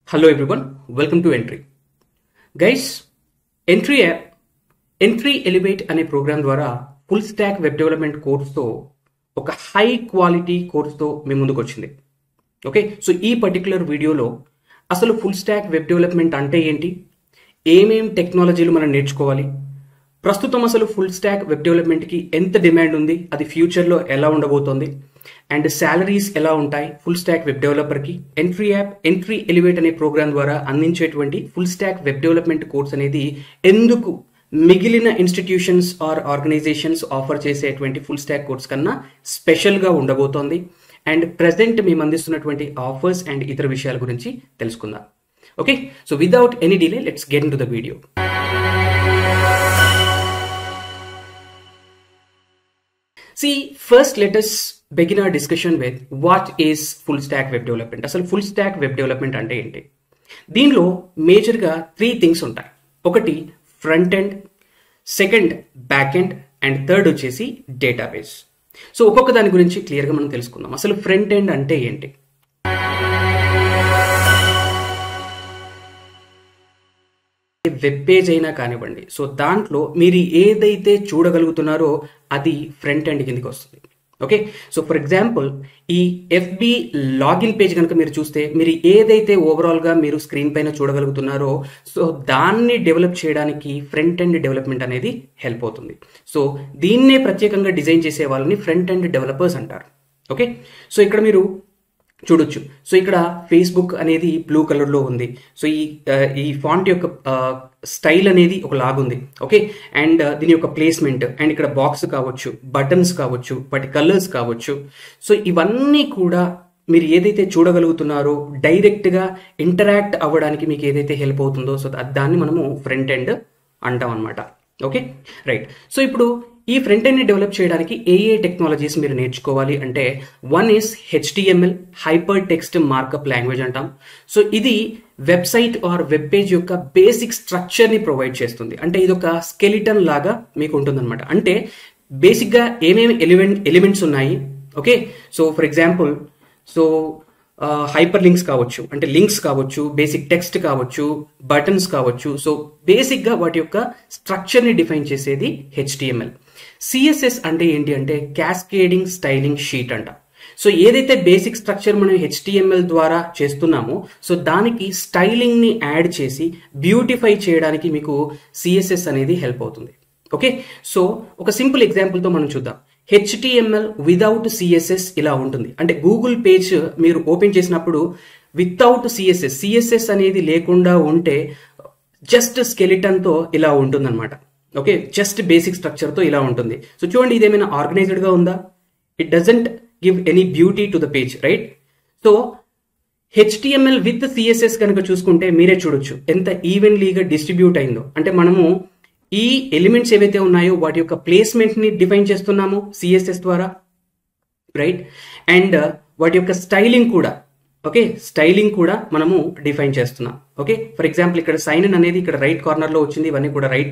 Hello everyone, welcome to Entry. Guys, Entry app Entri elevate అనే programme ద్వారా full stack web development కోర్స్తో ఒక high quality కోర్స్తో మీ ముందుకు వచ్చింది ఓకే సో ఈ పర్టికులర్ వీడియోలో అసలు ఫుల్ స్టాక్ వెబ్ డెవలప్మెంట్ అంటే ఏంటి ఏమేం టెక్నాలజీలు మనం నేర్చుకోవాలి ప్రస్తుతం అసలు ఫుల్ స్టాక్ వెబ్ డెవలప్మెంట్కి ఎంత డిమాండ్ ఉంది అది ఫ్యూచర్లో ఎలా ఉండబోతోంది అండ్ శాలరీస్ ఎలా ఉంటాయి ఫుల్ స్టాక్ వెబ్ డెవలపర్కి ఎంట్రీ యాప్ ఎంట్రీ ఎలివేట్ అనే ప్రోగ్రామ్ ద్వారా అందించేటువంటి full stack web development course అనేది ఎందుకు మిగిలిన ఇన్స్టిట్యూషన్స్ ఆర్ ఆర్గనైజేషన్స్ ఆఫర్ చేసేటువంటి ఫుల్ స్టాక్ కోర్స్ కన్నా స్పెషల్గా ఉండబోతోంది అండ్ ప్రజెంట్ మేము అందిస్తున్నటువంటి ఆఫర్స్ అండ్ ఇతర విషయాల గురించి తెలుసుకుందాం okay so without any delay let's get into the video See, first let us begin our discussion with what is full stack web development. అసలు ఫుల్ స్టాక్ వెబ్ డెవలప్మెంట్ అంటే ఏంటి దీనిలో మేజర్గా three things ఉంటాయి ఒకటి front end second back end and third వచ్చేసి database so ఒక్కొక్క దాని గురించి క్లియర్గా మనం తెలుసుకుందాం అసలు ఫ్రంట్ ఎండ్ అంటే ఏంటి వెబ్ పేజ్ అయినా కానివ్వండి సో దాంట్లో మీరు ఏదైతే చూడగలుగుతున్నారో అది ఫ్రంట్ ఎండ్ కిందకి వస్తుంది ఓకే సో ఫర్ ఎగ్జాంపుల్ ఈ ఎఫ్బి లాగిన్ పేజ్ కనుక మీరు చూస్తే మీరు ఏదైతే ఓవరాల్గా మీరు స్క్రీన్ పైన చూడగలుగుతున్నారో సో దాన్ని డెవలప్ చేయడానికి ఫ్రంట్ ఎండ్ డెవలప్మెంట్ అనేది హెల్ప్ అవుతుంది సో దీన్నే ప్రత్యేకంగా డిజైన్ చేసే వాళ్ళని ఫ్రంట్ ఎండ్ డెవలపర్స్ అంటారు ఓకే సో ఇక్కడ మీరు చూడొచ్చు సో ఇక్కడ ఫేస్బుక్ అనేది బ్లూ కలర్లో ఉంది సో ఈ ఈ ఫాంట్ యొక్క స్టైల్ అనేది ఒక లాగ్ ఉంది ఓకే అండ్ దీని యొక్క ప్లేస్మెంట్ అండ్ ఇక్కడ బాక్స్ కావచ్చు బటన్స్ కావచ్చు వాటి కలర్స్ కావచ్చు సో ఇవన్నీ కూడా మీరు ఏదైతే చూడగలుగుతున్నారో డైరెక్ట్గా ఇంటరాక్ట్ అవ్వడానికి మీకు ఏదైతే హెల్ప్ అవుతుందో సో దాన్ని మనము ఫ్రంట్ ఎండ్ అంటాం అనమాట ఓకే రైట్ సో ఇప్పుడు ఈ ఫ్రంట్ ఎండ్ని డెవలప్ చేయడానికి ఏ ఏ టెక్నాలజీస్ మీరు నేర్చుకోవాలి అంటే one is HTML hypertext markup language అంటాం సో ఇది వెబ్సైట్ ఆర్ వెబ్ పేజ్ యొక్క బేసిక్ స్ట్రక్చర్ని ప్రొవైడ్ చేస్తుంది అంటే ఇది ఒక స్కెలిటన్ లాగా మీకు ఉంటుందన్నమాట అంటే బేసిక్గా ఏమేమి ఎలిమెంట్ ఎలిమెంట్స్ ఉన్నాయి okay so for example so hyperlinks కావచ్చు అంటే లింక్స్ కావచ్చు బేసిక్ టెక్స్ట్ కావచ్చు బటన్స్ కావచ్చు సో బేసిక్గా వాటి యొక్క స్ట్రక్చర్ని డిఫైన్ చేసేది హెచ్టిఎంఎల్ సిఎస్ఎస్ అంటే ఏంటి అంటే క్యాస్కేడింగ్ స్టైలింగ్ షీట్ అంట సో ఏదైతే బేసిక్ స్ట్రక్చర్ మనం హెచ్టిఎంఎల్ ద్వారా చేస్తున్నామో సో దానికి స్టైలింగ్ని యాడ్ చేసి బ్యూటిఫై చేయడానికి మీకు సిఎస్ఎస్ అనేది హెల్ప్ అవుతుంది ఓకే సో ఒక సింపుల్ ఎగ్జాంపుల్తో మనం చూద్దాం హెచ్టిఎంఎల్ వితౌట్ సిఎస్ఎస్ ఇలా ఉంటుంది అంటే గూగుల్ పేజ్ మీరు ఓపెన్ చేసినప్పుడు వితౌట్ సిఎస్ఎస్ సిఎస్ఎస్ అనేది లేకుండా ఉంటే జస్ట్ స్కెలిటన్తో ఇలా ఉంటుందన్నమాట ఓకే జస్ట్ బేసిక్ స్ట్రక్చర్తో ఇలా ఉంటుంది సో చూడండి ఇదేమైనా ఆర్గనైజ్డ్గా ఉందా it doesn't give any beauty to the page right so HTML with CSS కనుక చూసుకుంటే మీరే చూడొచ్చు ఎంత ఈవెన్లీగా డిస్ట్రిబ్యూట్ అయిందో అంటే మనము ఈ ఎలిమెంట్స్ ఏవైతే ఉన్నాయో వాటి యొక్క ప్లేస్మెంట్ని డిఫైన్ చేస్తున్నాము సిఎస్ఎస్ ద్వారా రైట్ అండ్ వాటి యొక్క స్టైలింగ్ కూడా ఓకే స్టైలింగ్ కూడా మనము డిఫైన్ చేస్తున్నాం ఓకే ఫర్ ఎగ్జాంపుల్ ఇక్కడ సైన్ ఇన్ అనేది ఇక్కడ రైట్ కార్నర్లో వచ్చింది ఇవన్నీ కూడా రైట్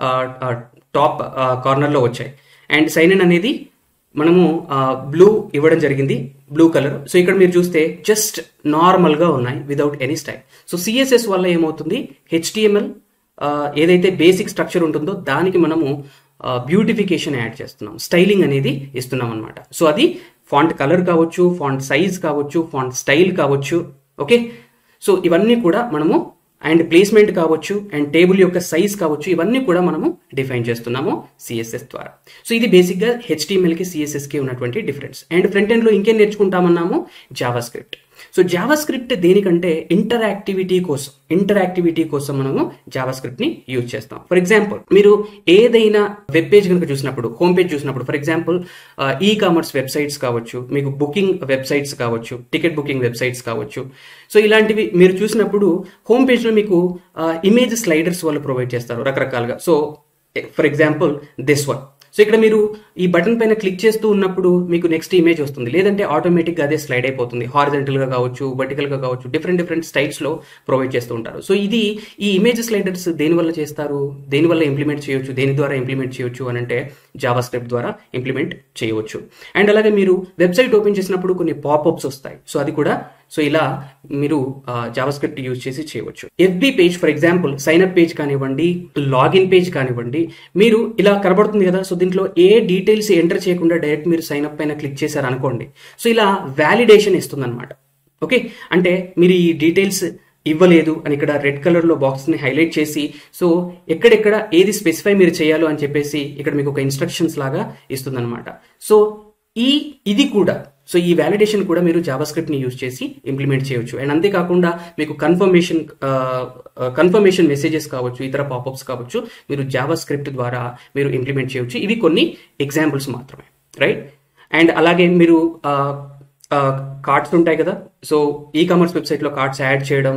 టాప్ కార్నర్లో వచ్చాయి అండ్ సైన్ ఇన్ అనేది మనము బ్లూ ఇవ్వడం జరిగింది బ్లూ కలర్ సో ఇక్కడ మీరు చూస్తే జస్ట్ నార్మల్గా ఉన్నాయి without any style so CSS వల్ల ఏమవుతుంది హెచ్టిఎంఎల్ ఏదైతే బేసిక్ స్ట్రక్చర్ ఉంటుందో దానికి మనము బ్యూటిఫికేషన్ యాడ్ చేస్తున్నాం స్టైలింగ్ అనేది ఇస్తున్నాం అనమాట సో అది ఫాంట్ కలర్ కావచ్చు ఫాంట్ సైజ్ కావచ్చు ఫాంట్ స్టైల్ కావచ్చు ఓకే సో ఇవన్నీ కూడా మనము అండ్ ప్లేస్మెంట్ కావచ్చు అండ్ టేబుల్ యొక్క సైజ్ కావచ్చు ఇవన్నీ కూడా మనము డిఫైన్ చేస్తున్నాము సిఎస్ఎస్ ద్వారా సో ఇది బేసిక్గా హెచ్టిఎంఎల్కి సిఎస్ఎస్కి ఉన్నటువంటి డిఫరెన్స్ అండ్ ఫ్రంట్ ఎండ్లో ఇంకేం నేర్చుకుంటామన్నాము JavaScript so JavaScript దేనికంటే ఇంటరాక్టివిటీ కోసం ఇంటరాక్టివిటీ కోసం మనము జావా స్క్రిప్ట్ ని యూజ్ చేస్తాం ఫర్ ఎగ్జాంపుల్ మీరు ఏదైనా వెబ్ పేజ్ కనుక చూసినప్పుడు హోమ్ పేజ్ చూసినప్పుడు for example e commerce websites కావచ్చు మీకు బుకింగ్ వెబ్సైట్స్ కావచ్చు టికెట్ బుకింగ్ వెబ్సైట్స్ కావచ్చు సో ఇలాంటివి మీరు చూసినప్పుడు హోమ్ పేజ్లో మీకు ఇమేజ్ స్లైడర్స్ వాళ్ళు ప్రొవైడ్ చేస్తారు రకరకాలుగా so for example this one so ఇక్కడ మీరు ఈ బటన్ పైన క్లిక్ చేస్తూ ఉన్నప్పుడు మీకు నెక్స్ట్ ఇమేజ్ వస్తుంది లేదంటే ఆటోమేటిక్గా అదే స్లైడ్ అయిపోతుంది హారిజెంటల్గా కావచ్చు వర్టికల్గా కావచ్చు డిఫరెంట్ డిఫరెంట్ స్టైల్స్లో ప్రొవైడ్ చేస్తూ ఉంటారు సో ఇది ఈ ఇమేజ్ స్లైడర్స్ దేనివల్ల చేస్తారు దేనివల్ల ఇంప్లిమెంట్ చేయొచ్చు దేని ద్వారా ఇంప్లిమెంట్ చేయొచ్చు అని అంటే జావా స్క్రిప్ట్ ద్వారా ఇంప్లిమెంట్ చేయవచ్చు అండ్ అలాగే మీరు వెబ్సైట్ ఓపెన్ చేసినప్పుడు కొన్ని పాపప్స్ వస్తాయి సో అది కూడా సో ఇలా మీరు జావా స్క్రిప్ట్ యూజ్ చేసి చేయవచ్చు FB page for example sign up page కానివ్వండి లాగిన్ పేజ్ కానివ్వండి మీరు ఇలా కనబడుతుంది కదా సో దీంట్లో ఏ డీటెయిల్స్ ఎంటర్ చేయకుండా డైరెక్ట్ మీరు సైన్ అప్ పైన క్లిక్ చేశారు అనుకోండి సో ఇలా వ్యాలిడేషన్ ఇస్తుంది అనమాట ఓకే అంటే మీరు ఈ డీటెయిల్స్ ఇవ్వలేదు అని ఇక్కడ రెడ్ కలర్ లో బాక్స్ ని హైలైట్ చేసి సో ఎక్కడెక్కడ ఏది స్పెసిఫై మీరు చేయాలో అని చెప్పేసి ఇక్కడ మీకు ఒక ఇన్స్ట్రక్షన్స్ లాగా ఇస్తుందన్నమాట సో ఈ ఇది కూడా సో ఈ వ్యాలిడేషన్ కూడా మీరు జావా స్క్రిప్ట్ ని యూజ్ చేసి ఇంప్లిమెంట్ చేయొచ్చు అండ్ అంతేకాకుండా మీకు కన్ఫర్మేషన్ కన్ఫర్మేషన్ మెసేజెస్ కావచ్చు ఇతర పాపప్స్ కావచ్చు మీరు జావా స్క్రిప్ట్ ద్వారా మీరు ఇంప్లిమెంట్ చేయొచ్చు ఇవి కొన్ని ఎగ్జాంపుల్స్ మాత్రమే రైట్ అండ్ అలాగే మీరు కార్డ్స్ ఉంటాయి కదా సో ఈ కామర్స్ వెబ్సైట్లో కార్డ్స్ యాడ్ చేయడం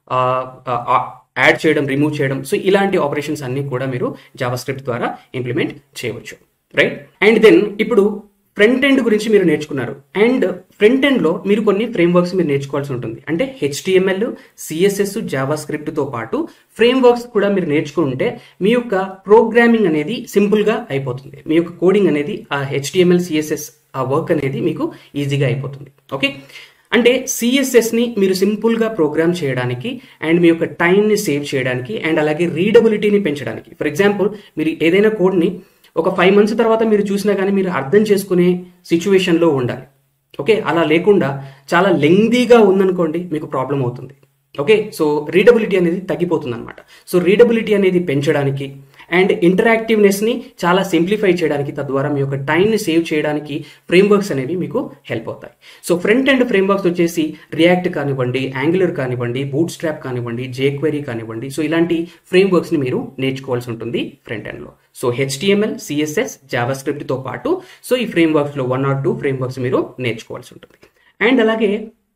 యాడ్ చేయడం రిమూవ్ చేయడం సో ఇలాంటి ఆపరేషన్స్ అన్ని కూడా మీరు జావా స్క్రిప్ట్ ద్వారా ఇంప్లిమెంట్ చేయవచ్చు రైట్ అండ్ దెన్ ఇప్పుడు ఫ్రంట్ ఎండ్ గురించి మీరు నేర్చుకున్నారు అండ్ ఫ్రంట్ ఎండ్ లో మీరు కొన్ని ఫ్రేమ్ వర్క్స్ మీరు నేర్చుకోవాల్సి ఉంటుంది అంటే హెచ్టిఎంఎల్ సిఎస్ఎస్ జావా స్క్రిప్ట్ తో పాటు ఫ్రేమ్ వర్క్స్ కూడా మీరు నేర్చుకుంటే మీ యొక్క ప్రోగ్రామింగ్ అనేది సింపుల్ గా అయిపోతుంది మీ యొక్క కోడింగ్ అనేది ఆ హెచ్టిఎంఎల్ సిఎస్ఎస్ ఆ వర్క్ అనేది మీకు ఈజీగా అయిపోతుంది ఓకే అంటే సిఎస్ఎస్ని మీరు సింపుల్గా ప్రోగ్రామ్ చేయడానికి అండ్ మీ యొక్క టైంని సేవ్ చేయడానికి అండ్ అలాగే రీడబిలిటీని పెంచడానికి ఫర్ ఎగ్జాంపుల్ మీరు ఏదైనా కోడ్ని ఒక ఫైవ్ మంత్స్ తర్వాత మీరు చూసినా కానీ మీరు అర్థం చేసుకునే సిచ్యువేషన్లో ఉండాలి ఓకే అలా లేకుండా చాలా లెంగ్దీగా ఉందనుకోండి మీకు ప్రాబ్లం అవుతుంది ఓకే సో రీడబిలిటీ అనేది తగ్గిపోతుంది అనమాట సో రీడబిలిటీ అనేది పెంచడానికి అండ్ ఇంటరాక్టివ్నెస్ని చాలా సింప్లిఫై చేయడానికి తద్వారా మీ యొక్క టైంని సేవ్ చేయడానికి ఫ్రేమ్వర్క్స్ అనేవి మీకు హెల్ప్ అవుతాయి సో ఫ్రంట్ అండ్ ఫ్రేమ్వర్క్స్ వచ్చేసి రియాక్ట్ కానివ్వండి యాంగులర్ కానివ్వండి బూట్ స్ట్రాప్ కానివ్వండి జేక్వెరీ కానివ్వండి సో ఇలాంటి ఫ్రేమ్వర్క్స్ని మీరు నేర్చుకోవాల్సి ఉంటుంది ఫ్రంట్ ఎండ్లో సో హెచ్టిఎంఎల్ సిఎస్ఎస్ జావా స్క్రిప్ట్తో పాటు సో ఈ ఫ్రేమ్వర్క్స్లో వన్ ఆర్ టూ ఫ్రేమ్వర్క్స్ మీరు నేర్చుకోవాల్సి ఉంటుంది అండ్ అలాగే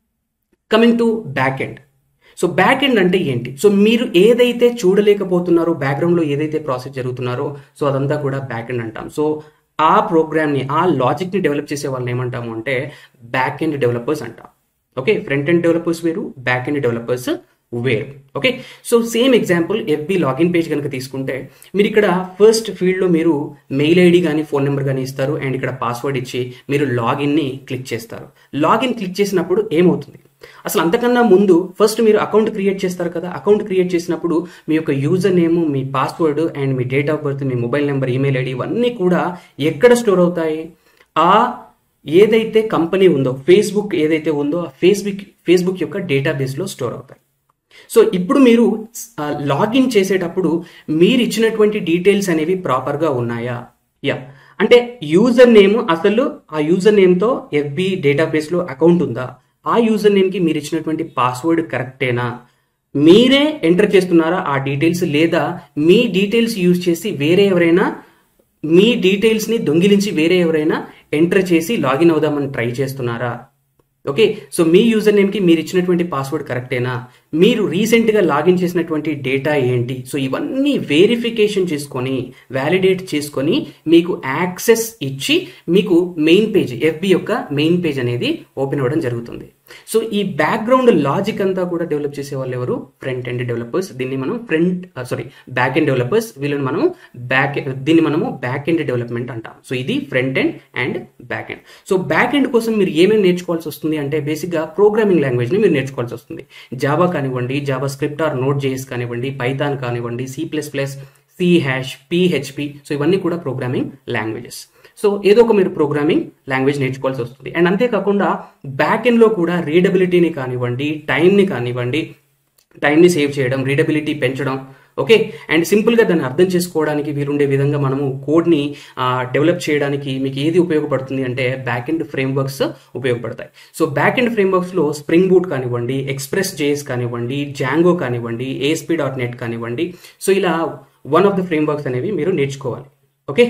coming to back end so back end అంటే ఏంటి సో మీరు ఏదైతే చూడలేకపోతున్నారో బ్యాక్గ్రౌండ్లో ఏదైతే ప్రాసెస్ జరుగుతున్నారో సో అదంతా కూడా బ్యాక్ ఎండ్ అంటాం సో ఆ ప్రోగ్రామ్ని ఆ లాజిక్ని డెవలప్ చేసే వాళ్ళని ఏమంటాము అంటే బ్యాక్ ఎండ్ డెవలపర్స్ అంటాం ఓకే ఫ్రంట్ ఎండ్ డెవలపర్స్ వేరు బ్యాక్ ఎండ్ డెవలపర్స్ వేరు okay so same example FB login page కనుక తీసుకుంటే మీరు ఇక్కడ ఫస్ట్ ఫీల్డ్లో మీరు మెయిల్ ఐడి కానీ ఫోన్ నెంబర్ కానీ ఇస్తారు అండ్ ఇక్కడ పాస్వర్డ్ ఇచ్చి మీరు లాగిన్ని క్లిక్ చేస్తారు లాగిన్ క్లిక్ చేసినప్పుడు ఏమవుతుంది అసలు అంతకన్నా ముందు ఫస్ట్ మీరు అకౌంట్ క్రియేట్ చేస్తారు కదా అకౌంట్ క్రియేట్ చేసినప్పుడు మీ యొక్క యూజర్ నేమ్ మీ పాస్వర్డ్ అండ్ మీ డేట్ ఆఫ్ బర్త్ మీ మొబైల్ నెంబర్ ఈమెయిల్ ఐడి ఇవన్నీ కూడా ఎక్కడ స్టోర్ అవుతాయి ఆ ఏదైతే కంపెనీ ఉందో ఫేస్బుక్ ఏదైతే ఉందో ఆ ఫేస్బుక్ ఫేస్బుక్ యొక్క డేటాబేస్లో స్టోర్ అవుతాయి సో ఇప్పుడు మీరు లాగిన్ చేసేటప్పుడు మీరు ఇచ్చినటువంటి డీటెయిల్స్ అనేవి ప్రాపర్గా ఉన్నాయా యా అంటే యూజర్ నేమ్ అసలు ఆ యూజర్ నేమ్తో ఎఫ్బి డేటాబేస్లో అకౌంట్ ఉందా ఆ యూజర్ నేమ్కి మీరు ఇచ్చినటువంటి పాస్వర్డ్ కరెక్టేనా మీరే ఎంటర్ చేస్తున్నారా ఆ డీటెయిల్స్ లేదా మీ డీటెయిల్స్ యూజ్ చేసి వేరే ఎవరైనా మీ డీటెయిల్స్ని దొంగిలించి వేరే ఎవరైనా ఎంటర్ చేసి లాగిన్ అవుదామని ట్రై చేస్తున్నారా ఓకే సో మీ యూజర్ నేమ్కి మీరు ఇచ్చినటువంటి పాస్వర్డ్ కరెక్టేనా మీరు రీసెంట్గా లాగిన్ చేసినటువంటి డేటా ఏంటి సో ఇవన్నీ వెరిఫికేషన్ చేసుకొని వ్యాలిడేట్ చేసుకొని మీకు యాక్సెస్ ఇచ్చి మీకు మెయిన్ పేజ్ ఎఫ్బి యొక్క మెయిన్ పేజ్ అనేది ఓపెన్ అవ్వడం జరుగుతుంది సో ఈ బ్యాక్గ్రౌండ్ లాజిక్ అంతా కూడా డెవలప్ చేసే వాళ్ళు ఎవరు ఫ్రంట్ ఎండ్ డెవలపర్స్ దీన్ని మనం front sorry back end developers వీళ్ళని మనం బ్యాక్ దీన్ని మనము బ్యాక్ ఎండ్ డెవలప్మెంట్ అంటాం సో ఇది front end and back end so back end కోసం మీరు ఏమేమి నేర్చుకోవాల్సి వస్తుంది అంటే బేసిక్గా ప్రోగ్రామింగ్ లాంగ్వేజ్ని మీరు నేర్చుకోవాల్సి వస్తుంది జావా కానివ్వండి JavaScript or Node JS కానివ్వండి పైథాన్ కానివ్వండి C plus plus C hash PHP so ఇవన్నీ కూడా ప్రోగ్రామింగ్ లాంగ్వేజెస్ సో ఏదో ఒక మీరు ప్రోగ్రామింగ్ లాంగ్వేజ్ నేర్చుకోవాల్సి వస్తుంది అండ్ అంతేకాకుండా బ్యాక్ ఎండ్లో కూడా రీడబిలిటీని కానివ్వండి టైంని కానివ్వండి టైంని సేవ్ చేయడం రీడబిలిటీ పెంచడం ఓకే అండ్ సింపుల్గా దాన్ని అర్థం చేసుకోవడానికి వీలుండే విధంగా మనము కోడ్ని డెవలప్ చేయడానికి మీకు ఏది ఉపయోగపడుతుంది అంటే బ్యాక్ ఎండ్ ఫ్రేమ్వర్క్స్ ఉపయోగపడతాయి సో బ్యాక్ ఎండ్ ఫ్రేమ్వర్క్స్లో స్ప్రింగ్ బూట్ కానివ్వండి ఎక్స్ప్రెస్ జేఎస్ కానివ్వండి జాంగో కానివ్వండి ఏఎస్పీ డాట్ నెట్ కానివ్వండి సో ఇలా వన్ ఆఫ్ ద ఫ్రేమ్వర్క్స్ అనేవి మీరు నేర్చుకోవాలి ఓకే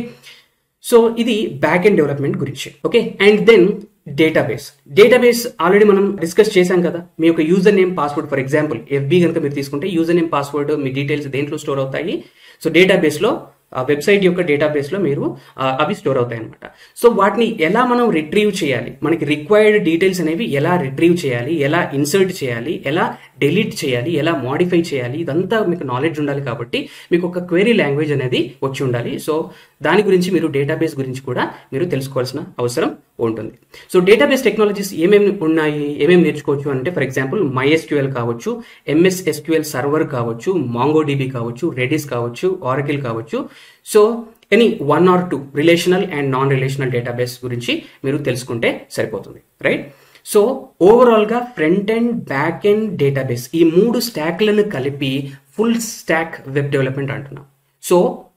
సో ఇది బ్యాక్ ఎండ్ డెవలప్మెంట్ గురించి okay and then database database already మనం డిస్కస్ చేశాం కదా మీ యొక్క user name password for example FB కనుక మీరు తీసుకుంటే యూజర్ నేమ్ పాస్వర్డ్ మీ డీటెయిల్స్ దేంట్లో స్టోర్ అవుతాయి సో డేటాబేస్లో ఆ వెబ్సైట్ యొక్క డేటాబేస్లో మీరు అవి స్టోర్ అవుతాయి అనమాట సో వాటిని ఎలా మనం రిట్రీవ్ చేయాలి మనకి రిక్వైర్డ్ డీటెయిల్స్ అనేవి ఎలా రిట్రీవ్ చేయాలి ఎలా ఇన్సర్ట్ చేయాలి ఎలా డెలీట్ చేయాలి ఎలా మాడిఫై చేయాలి ఇదంతా మీకు నాలెడ్జ్ ఉండాలి కాబట్టి మీకు ఒక క్వెరీ లాంగ్వేజ్ అనేది వచ్చి ఉండాలి సో దాని గురించి మీరు డేటాబేస్ గురించి కూడా మీరు తెలుసుకోవాల్సిన అవసరం ఉంటుంది సో డేటాబేస్ టెక్నాలజీస్ ఏమేమి ఉన్నాయి ఏమేమి నేర్చుకోవచ్చు అంటే ఫర్ ఎగ్జాంపుల్ MySQL కావచ్చు ఎంఎస్ ఎస్క్యూఎల్ సర్వర్ కావచ్చు మాంగోడిబి కావచ్చు రెడిస్ కావచ్చు ఆరకిల్ కావచ్చు so any one or two relational and non relational database గురించి మీరు తెలుసుకుంటే సరిపోతుంది రైట్ సో ఓవరాల్గా front and back and database ఈ మూడు స్టాక్లను కలిపి ఫుల్ స్టాక్ వెబ్ డెవలప్మెంట్ అంటున్నాం సో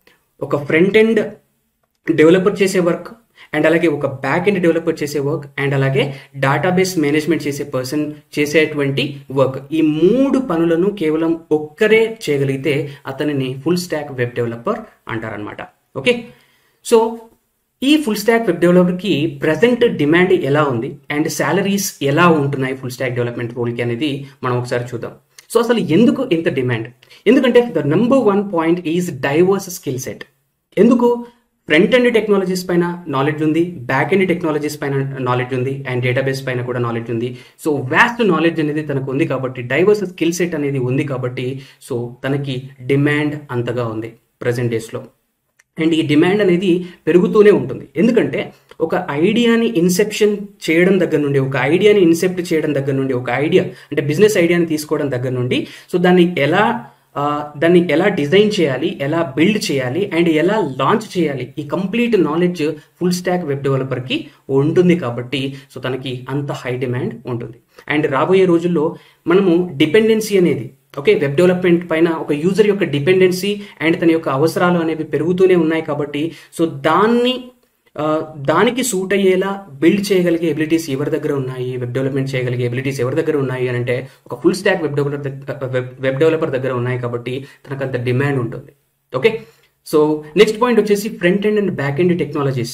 ఒక ఫ్రంట్ ఎండ్ డెవలపర్ చేసే వర్క్ అండ్ అలాగే ఒక బ్యాక్ ఎండ్ డెవలపర్ చేసే వర్క్ అండ్ అలాగే డేటాబేస్ మేనేజ్మెంట్ చేసే పర్సన్ చేసేటువంటి వర్క్ ఈ మూడు పనులను కేవలం ఒక్కరే చేయగలిగితే అతనిని ఫుల్ స్టాక్ వెబ్ డెవలపర్ అంటారనమాట ఓకే సో ఈ ఫుల్ స్టాక్ వెబ్ డెవలపర్కి ప్రజెంట్ డిమాండ్ ఎలా ఉంది అండ్ శాలరీస్ ఎలా ఉంటున్నాయి ఫుల్ స్టాక్ డెవలప్మెంట్ రోల్కి అనేది మనం ఒకసారి చూద్దాం సో అసలు ఎందుకు ఇంత డిమాండ్ ఎందుకంటే the number one point is diverse skill set ఎందుకు ఫ్రంట్ ఎండ్ టెక్నాలజీస్ పైన నాలెడ్జ్ ఉంది బ్యాక్ ఎండ్ టెక్నాలజీస్ పైన నాలెడ్జ్ ఉంది అండ్ డేటాబేస్ పైన కూడా నాలెడ్జ్ ఉంది సో వ్యాస్ట్ నాలెడ్జ్ అనేది తనకు ఉంది కాబట్టి డైవర్స్ స్కిల్ సెట్ అనేది ఉంది కాబట్టి సో తనకి డిమాండ్ అంతగా ఉంది ప్రజెంట్ డేస్లో అండ్ ఈ డిమాండ్ అనేది పెరుగుతూనే ఉంటుంది ఎందుకంటే ఒక ఐడియాని ఇన్సెప్షన్ చేయడం దగ్గర నుండి ఒక ఐడియాని ఇన్సెప్ట్ చేయడం దగ్గర నుండి ఒక ఐడియా అంటే బిజినెస్ ఐడియాని తీసుకోవడం దగ్గర నుండి సో దాన్ని ఎలా ఆ, దాన్ని ఎలా డిజైన్ చేయాలి ఎలా బిల్డ్ చేయాలి అండ్ ఎలా లాంచ్ చేయాలి ఈ complete knowledge full stack web డెవలపర్కి ఉంటుంది కాబట్టి సో తనకి అంత హై డిమాండ్ ఉంటుంది అండ్ రాబోయే రోజుల్లో మనము డిపెండెన్సీ అనేది ఓకే వెబ్ డెవలప్మెంట్ పైన ఒక యూజర్ యొక్క డిపెండెన్సీ అండ్ తన యొక్క అవసరాలు అనేవి పెరుగుతూనే ఉన్నాయి కాబట్టి సో దాన్ని ఆ, దానికి సూట్ అయ్యేలా బిల్డ్ చేయగలిగే ఎబిలిటీస్ ఎవరి దగ్గర ఉన్నాయి వెబ్ డెవలప్మెంట్ చేయగలిగే ఎబిలిటీస్ ఎవరి దగ్గర ఉన్నాయి అని అంటే ఒక full stack web developer web developer దగ్గర ఉన్నాయి కాబట్టి తనకు అంత డిమాండ్ ఉంటుంది ఓకే సో నెక్స్ట్ పాయింట్ వచ్చేసి front end and back end technologies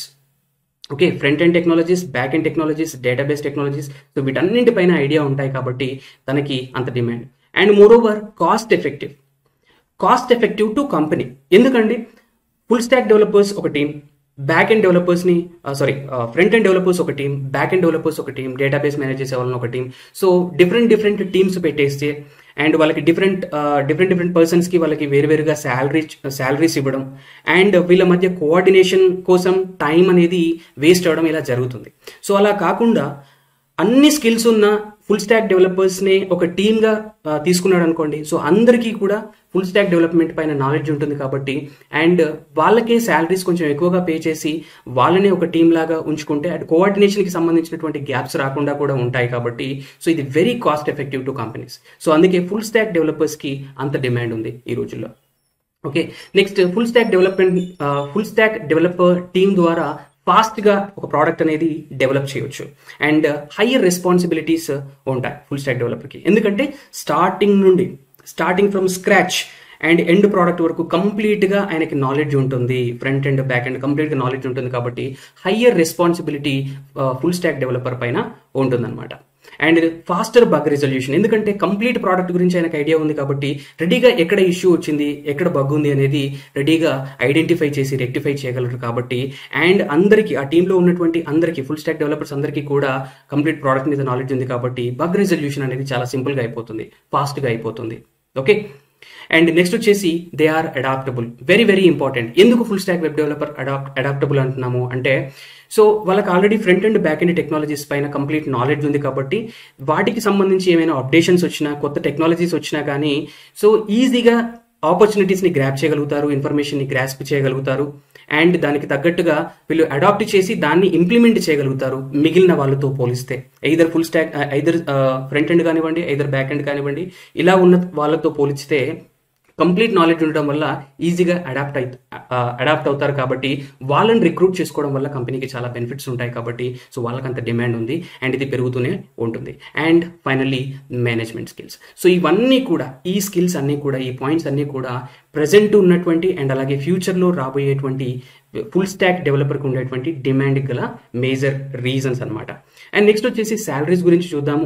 okay front end technologies back end technologies database technologies so వీటన్నింటిపైన ఐడియా ఉంటాయి కాబట్టి తనకి అంత demand and moreover cost effective cost effective to company ఎందుకండి full stack developers ఒక team back end డెవలపర్స్ని sorry front end developers ఒక team back end developers ఒక టీం డేటాబేస్ మేనేజ్ చేసే వాళ్ళని ఒక team so different different teams పెట్టేస్తే and వాళ్ళకి డిఫరెంట్ డిఫరెంట్ డిఫరెంట్ పర్సన్స్కి వాళ్ళకి వేరువేరుగా శాలరీ శాలరీస్ ఇవ్వడం అండ్ వీళ్ళ మధ్య కోఆర్డినేషన్ కోసం టైం అనేది వేస్ట్ అవ్వడం ఇలా జరుగుతుంది సో అలా కాకుండా అన్ని స్కిల్స్ ఉన్న ఫుల్ స్టాక్ డెవలపర్స్ని ఒక టీమ్గా తీసుకున్నాడు అనుకోండి సో అందరికీ కూడా ఫుల్ స్టాక్ డెవలప్మెంట్ పైన నాలెడ్జ్ ఉంటుంది కాబట్టి అండ్ వాళ్ళకే శాలరీస్ కొంచెం ఎక్కువగా పే చేసి వాళ్ళనే ఒక టీం లాగా ఉంచుకుంటే అటు కోఆర్డినేషన్కి సంబంధించినటువంటి గ్యాప్స్ రాకుండా కూడా ఉంటాయి కాబట్టి సో ఇది very cost effective to companies so అందుకే ఫుల్ స్టాక్ డెవలపర్స్కి అంత డిమాండ్ ఉంది ఈ రోజుల్లో okay next full stack development full stack developer team ద్వారా ఫాస్ట్గా ఒక ప్రోడక్ట్ అనేది డెవలప్ చేయొచ్చు అండ్ హయ్యర్ రెస్పాన్సిబిలిటీస్ ఉంటాయి ఫుల్ స్టాక్ డెవలపర్కి ఎందుకంటే స్టార్టింగ్ నుండి starting from scratch and end product వరకు కంప్లీట్గా ఆయనకి నాలెడ్జ్ ఉంటుంది ఫ్రంట్ అండ్ బ్యాక్ అండ్ కంప్లీట్గా నాలెడ్జ్ ఉంటుంది కాబట్టి higher responsibility full stack developer పైన ఉంటుందన్నమాట అండ్ ఫాస్టర్ బగ్ రిజల్యూషన్ ఎందుకంటే కంప్లీట్ ప్రోడక్ట్ గురించి ఆయనకు ఐడియా ఉంది కాబట్టి రెడీగా ఎక్కడ ఇష్యూ వచ్చింది ఎక్కడ బగ్ ఉంది అనేది రెడీగా ఐడెంటిఫై చేసి రెక్టిఫై చేయగలరు కాబట్టి అండ్ అందరికీ ఆ టీంలో ఉన్నటువంటి అందరికీ ఫుల్ స్టాక్ డెవలపర్స్ అందరికీ కూడా కంప్లీట్ ప్రోడక్ట్ మీద నాలెడ్జ్ ఉంది కాబట్టి బగ్ రిజల్యూషన్ అనేది చాలా సింపుల్గా అయిపోతుంది ఫాస్ట్గా అయిపోతుంది ఓకే అండ్ నెక్స్ట్ వచ్చేసి they are adaptable very very important ఎందుకు full stack web developer adapt adaptable అంటున్నాము అంటే సో వాళ్ళకి already front and back end technologies పైన కంప్లీట్ నాలెడ్జ్ ఉంది కాబట్టి వాటికి సంబంధించి ఏమైనా అప్డేషన్స్ వచ్చినా కొత్త టెక్నాలజీస్ వచ్చినా కానీ సో ఈజీగా ఆపర్చునిటీస్ని గ్రాప్ చేయగలుగుతారు ఇన్ఫర్మేషన్ని గ్రాస్ప్ చేయగలుగుతారు అండ్ దానికి తగ్గట్టుగా వీళ్ళు అడాప్ట్ చేసి దాన్ని ఇంప్లిమెంట్ చేయగలుగుతారు మిగిలిన వాళ్ళతో పోలిస్తే either full stack either front end కానివ్వండి ఐదర్ బ్యాక్ ఎండ్ కానివ్వండి ఇలా ఉన్న వాళ్ళతో పోలిస్తే కంప్లీట్ నాలెడ్జ్ ఉండడం వల్ల ఈజీగా అడాప్ట్ అయి అడాప్ట్ అవుతారు కాబట్టి వాళ్ళని రిక్రూట్ చేసుకోవడం వల్ల కంపెనీకి చాలా బెనిఫిట్స్ ఉంటాయి కాబట్టి సో వాళ్ళకి అంత డిమాండ్ ఉంది అండ్ ఇది పెరుగుతూనే ఉంటుంది and finally management skills so ఇవన్నీ కూడా ఈ స్కిల్స్ అన్నీ కూడా ఈ పాయింట్స్ అన్నీ కూడా ప్రజెంట్ ఉన్నటువంటి అండ్ అలాగే ఫ్యూచర్లో రాబోయేటువంటి ఫుల్ స్టాక్ డెవలపర్కి ఉండేటువంటి డిమాండ్ గల మేజర్ రీజన్స్ అనమాట అండ్ నెక్స్ట్ వచ్చేసి శాలరీస్ గురించి చూద్దాము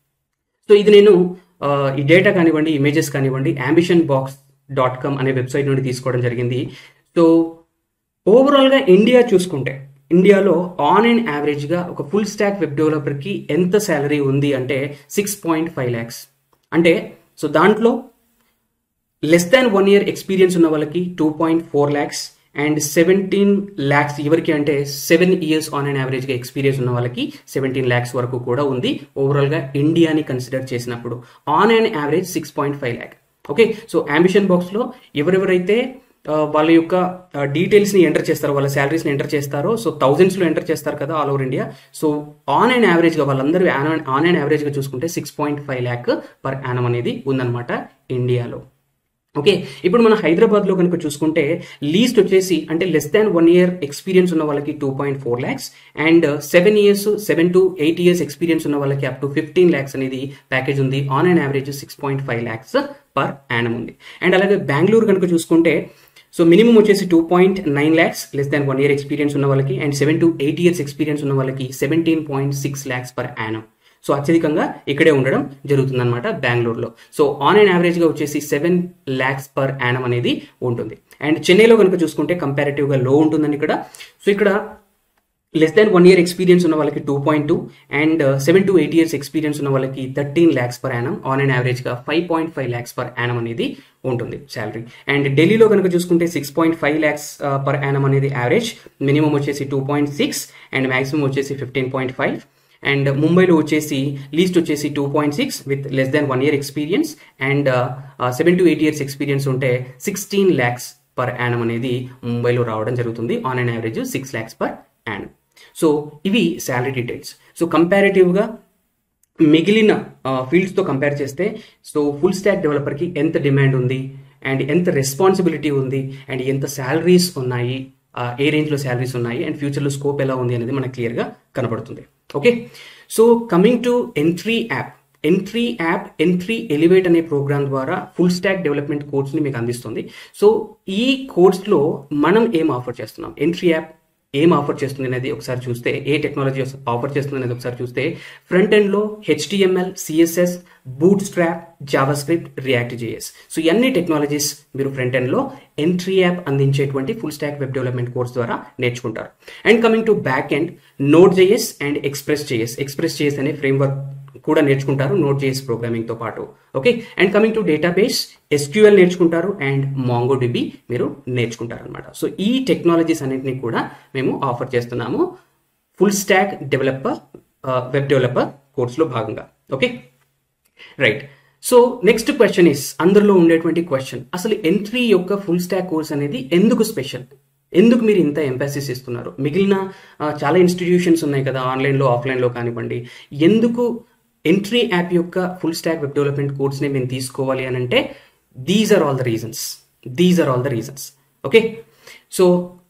సో ఇది నేను ఆ, ఈ డేటా కానివ్వండి ఇమేజెస్ కానివ్వండి అంబిషన్ బాక్స్ డాట్ కామ్ అనే వెబ్సైట్ నుండి తీసుకోవడం జరిగింది సో ఓవరాల్గా ఇండియా చూసుకుంటే ఇండియాలో ఆన్ అండ్ యావరేజ్గా ఒక ఫుల్ స్టాక్ వెబ్ డెవలపర్కి ఎంత శాలరీ ఉంది అంటే సిక్స్ పాయింట్ ఫైవ్ ల్యాక్స్ అంటే సో దాంట్లో less than one year experience ఉన్న వాళ్ళకి two point four lakhs and seventeen lakhs ఎవరికి అంటే సెవెన్ ఇయర్స్ ఆన్ అండ్ యావరేజ్గా ఎక్స్పీరియన్స్ ఉన్న వాళ్ళకి సెవెంటీన్ ల్యాక్స్ వరకు కూడా ఉంది ఓవరాల్గా ఇండియాని కన్సిడర్ చేసినప్పుడు on and average six point five lakh okay so అంబిషన్ బాక్స్లో ఎవరెవరైతే ఆ, వాళ్ళ యొక్క డీటెయిల్స్ని ఎంటర్ చేస్తారో వాళ్ళ శాలరీస్ని ఎంటర్ చేస్తారో సో థౌజండ్స్లో ఎంటర్ చేస్తారు కదా all over India so on and యావరేజ్గా వాళ్ళందరూ ఆన్ అండ్ యావరేజ్గా చూసుకుంటే six point five lakh per annum అనేది ఉందన్నమాట ఇండియాలో ఓకే ఇప్పుడు మన హైదరాబాద్లో కనుక చూసుకుంటే లీస్ట్ వచ్చేసి అంటే less than one year experience ఉన్న వాళ్ళకి two point four lakhs and seven years seven to eight years experience ఉన్న వాళ్ళకి అప్ టు ఫిఫ్టీన్ ల్యాక్స్ అనేది ప్యాకేజ్ ఉంది on and average six point five lakhs per annum ఉంది అండ్ అలాగే బెంగళూరు కనుక చూసుకుంటే సో మినిమం వచ్చేసి two point nine lakhs less than one year experience ఉన్న వాళ్ళకి and seven to eight years experience ఉన్న వాళ్ళకి seventeen point six lakhs per annum so అత్యధికంగా ఇక్కడే ఉండడం జరుగుతుందన్నమాట బెంగళూరులో సో ఆన్ అండ్ యావరేజ్గా వచ్చేసి సెవెన్ ల్యాక్స్ పర్ యానం అనేది ఉంటుంది అండ్ చెన్నైలో కనుక చూసుకుంటే కంపారిటివ్గా లో ఉంటుందండి ఇక్కడ సో ఇక్కడ less than one year experience ఉన్న వాళ్ళకి two point two and seven to eight years experience ఉన్న వాళ్ళకి thirteen lakhs per annum on and యావరేజ్గా five point five lakhs per annum అనేది ఉంటుంది శాలరీ అండ్ ఢిల్లీలో కనుక చూసుకుంటే six point five lakhs per annum అనేది యావరేజ్ మినిమం వచ్చేసి two point six and maximum వచ్చేసి ఫిఫ్టీన్ పాయింట్ ఫైవ్ అండ్ ముంబైలో వచ్చేసి లీస్ట్ వచ్చేసి two point six with less than one year experience and seven to eight years experience ఉంటే sixteen lakhs per annum అనేది ముంబైలో రావడం జరుగుతుంది on and average six lakhs per annum so ఇవి శాలరీ డీటెయిల్స్ సో కంపారిటివ్గా మిగిలిన ఫీల్డ్స్తో కంపేర్ చేస్తే సో ఫుల్ స్టాక్ డెవలపర్కి ఎంత డిమాండ్ ఉంది అండ్ ఎంత రెస్పాన్సిబిలిటీ ఉంది అండ్ ఎంత శాలరీస్ ఉన్నాయి ఆ, ఏ రేంజ్లో శాలరీస్ ఉన్నాయి అండ్ ఫ్యూచర్లో స్కోప్ ఎలా ఉంది అనేది మనకు క్లియర్గా కనబడుతుంది okay so coming to Entri app Entri app Entri elevate అనే ప్రోగ్రామ్ ద్వారా ఫుల్ స్టాక్ డెవలప్మెంట్ కోర్స్ని మీకు అందిస్తుంది సో ఈ కోర్స్లో మనం ఏం ఆఫర్ చేస్తున్నాం ఎంట్రీ యాప్ ఏం ఆఫర్ చేస్తుంది అనేది ఒకసారి చూస్తే ఏ టెక్నాలజీ ఆఫర్ చేస్తుంది అనేది ఒకసారి చూస్తే ఫ్రంట్ ఎండ్లో HTML CSS bootstrap JavaScript React JS so ఇవన్నీ టెక్నాలజీస్ మీరు ఫ్రంట్ ఎండ్లో ఎంట్రీ యాప్ అందించేటువంటి full stack web development course ద్వారా నేర్చుకుంటారు and coming to back end node JS and express JS express JS అనే ఫ్రేమ్వర్క్ కూడా నేర్చుకుంటారు నోట్ జేఎస్ ప్రోగ్రామింగ్తో పాటు okay and coming to database SQL నేర్చుకుంటారు అండ్ మాంగో డిబి మీరు నేర్చుకుంటారు అనమాట సో ఈ టెక్నాలజీస్ అన్నింటినీ కూడా మేము ఆఫర్ చేస్తున్నాము full stack developer web developer కోర్సులో భాగంగా okay right so next question is అందరిలో ఉండేటువంటి క్వశ్చన్ అసలు ఎంట్రీ యొక్క ఫుల్ స్టాక్ కోర్స్ అనేది ఎందుకు స్పెషల్ ఎందుకు మీరు ఇంత ఎంపాసిస్ ఇస్తున్నారు మిగిలిన ఆ, చాలా ఇన్స్టిట్యూషన్స్ ఉన్నాయి కదా ఆన్లైన్లో ఆఫ్లైన్లో కానివ్వండి ఎందుకు ఎంట్రీ యాప్ యొక్క ఫుల్ స్టాక్ వెబ్ డెవలప్మెంట్ కోర్స్ని మేము తీసుకోవాలి అని అంటే these are all the reasons these are all the reasons okay so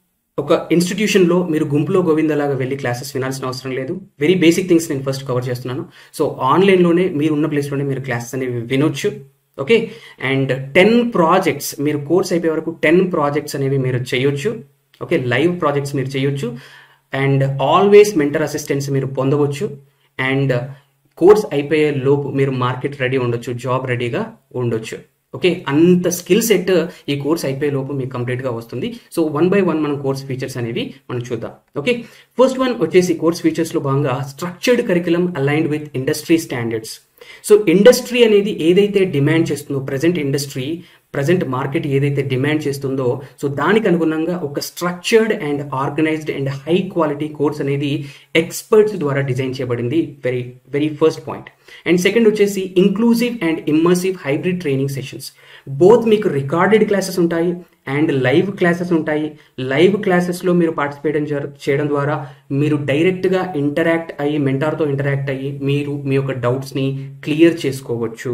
ఒక ఇన్స్టిట్యూషన్లో మీరు గుంపులో గోవిందలాగా వెళ్ళి క్లాసెస్ వినాల్సిన అవసరం లేదు వెరీ బేసిక్ థింగ్స్ నేను ఫస్ట్ కవర్ చేస్తున్నాను సో ఆన్లైన్లోనే మీరు ఉన్న ప్లేస్లోనే మీరు క్లాసెస్ అనేవి వినొచ్చు ఓకే అండ్ టెన్ ప్రాజెక్ట్స్ మీరు కోర్స్ అయిపోయే వరకు టెన్ ప్రాజెక్ట్స్ అనేవి మీరు చేయొచ్చు ఓకే లైవ్ ప్రాజెక్ట్స్ మీరు చేయొచ్చు అండ్ ఆల్వేస్ మెంటర్ అసిస్టెన్స్ మీరు పొందవచ్చు అండ్ కోర్స్ అయిపోయే లోపు మీరు మార్కెట్ రెడీ ఉండొచ్చు జాబ్ రెడీగా ఉండొచ్చు ఓకే అంత స్కిల్ సెట్ ఈ కోర్స్ అయిపోయే లోపు మీకు కంప్లీట్గా వస్తుంది సో వన్ బై వన్ మనం కోర్స్ ఫీచర్స్ అనేవి మనం చూద్దాం ఓకే ఫస్ట్ వన్ వచ్చేసి కోర్స్ ఫీచర్స్లో భాగంగా structured curriculum aligned with industry standards so industry అనేది ఏదైతే డిమాండ్ చేస్తుందో ప్రజెంట్ ఇండస్ట్రీ ప్రజెంట్ మార్కెట్ ఏదైతే డిమాండ్ చేస్తుందో సో దానికి అనుగుణంగా ఒక structured and organised and high quality course అనేది ఎక్స్పర్ట్స్ ద్వారా డిజైన్ చేయబడింది very very first point and second వచ్చేసి inclusive and immersive hybrid training sessions both మీకు రికార్డెడ్ క్లాసెస్ ఉంటాయి అండ్ లైవ్ క్లాసెస్ ఉంటాయి లైవ్ క్లాసెస్లో మీరు పార్టిసిపేట్ చేయడం ద్వారా మీరు డైరెక్ట్గా ఇంటరాక్ట్ అయ్యి మెంటార్తో ఇంటరాక్ట్ అయ్యి మీరు మీ యొక్క డౌట్స్ని క్లియర్ చేసుకోవచ్చు